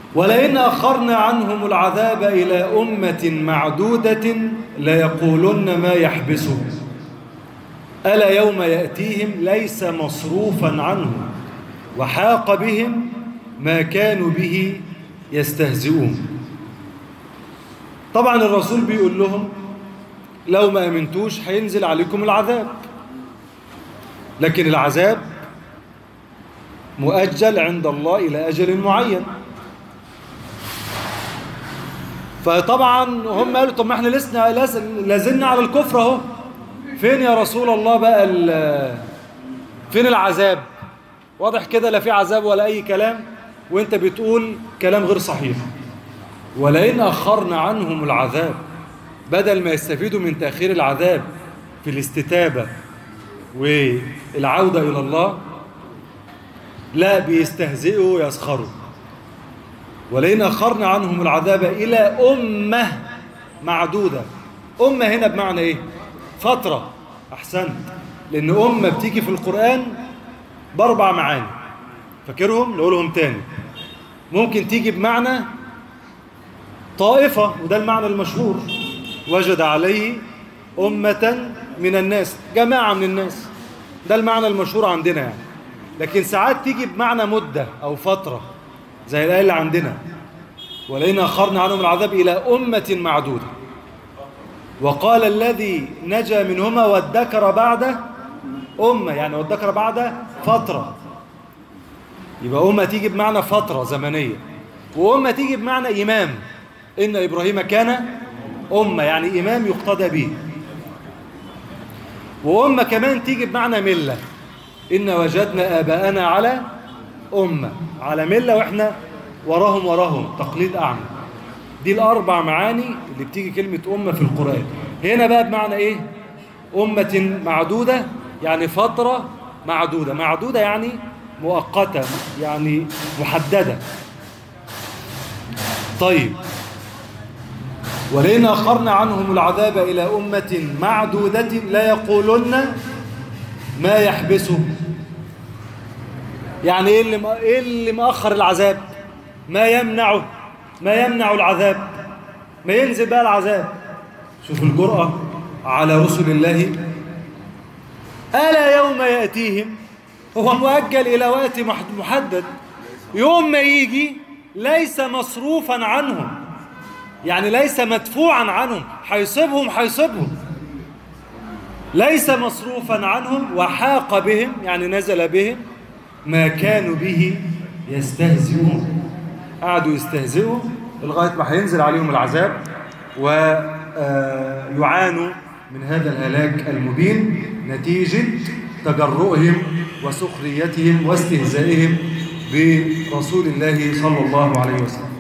ولئن أخرنا عنهم العذاب إلى أمة معدودة ليقولن ما يحبسه ألا يوم يأتيهم ليس مصروفا عنهم وحاق بهم ما كانوا به يستهزئون طبعا الرسول بيقول لهم لو ما أمنتوش هينزل عليكم العذاب لكن العذاب مؤجل عند الله إلى أجل معين فطبعا هم قالوا طب ما احنا لسنا لازلنا على الكفر اهو فين يا رسول الله بقى فين العذاب واضح كده لا في عذاب ولا اي كلام وانت بتقول كلام غير صحيح ولئن اخرنا عنهم العذاب بدل ما يستفيدوا من تاخير العذاب في الاستتابه والعوده الى الله لا بيستهزئوا ويسخروا ولئن أخرنا عنهم العذاب إلى أمة معدودة أمة هنا بمعنى إيه؟ فترة أحسنت لأن أمة بتيجي في القرآن بأربع معاني فاكرهم؟ نقولهم تاني ممكن تيجي بمعنى طائفة وده المعنى المشهور وجد عليه أمة من الناس جماعة من الناس ده المعنى المشهور عندنا يعني لكن ساعات تيجي بمعنى مدة أو فترة زي الآية اللي عندنا ولئن أخرنا عنهم العذاب إلى أمة معدودة وقال الذي نجا منهما وادكر بعد أمة يعني وادكر بعد فترة يبقى أمة تيجي بمعنى فترة زمنية وأمة تيجي بمعنى إمام إن إبراهيم كان أمة يعني إمام يقتدى به وأمة كمان تيجي بمعنى ملة إن وجدنا آباءنا على أمة على ملة وإحنا وراهم وراهم تقليد أعمى دي الأربع معاني اللي بتيجي كلمة أمة في القرآن هنا بقى بمعنى إيه أمة معدودة يعني فترة معدودة معدودة يعني مؤقتة يعني محددة طيب ولئن أخرنا عنهم العذاب إلى أمة معدودة لا يقولن ما يحبسه يعني إيه اللي, إيه اللي مأخر العذاب ما يمنعه ما يمنع العذاب ما ينزل بقى العذاب شوف الجرأة على رسل الله ألا يوم يأتيهم هو مؤجل إلى وقت محدد يوم ما يجي ليس مصروفا عنهم يعني ليس مدفوعا عنهم حيصيبهم حيصيبهم ليس مصروفا عنهم وحاق بهم يعني نزل بهم ما كانوا به يستهزئون قعدوا يستهزئوا لغاية ما هينزل عليهم العذاب ويعانوا من هذا الهلاك المبين نتيجة تجرؤهم وسخريتهم واستهزائهم برسول الله صلى الله عليه وسلم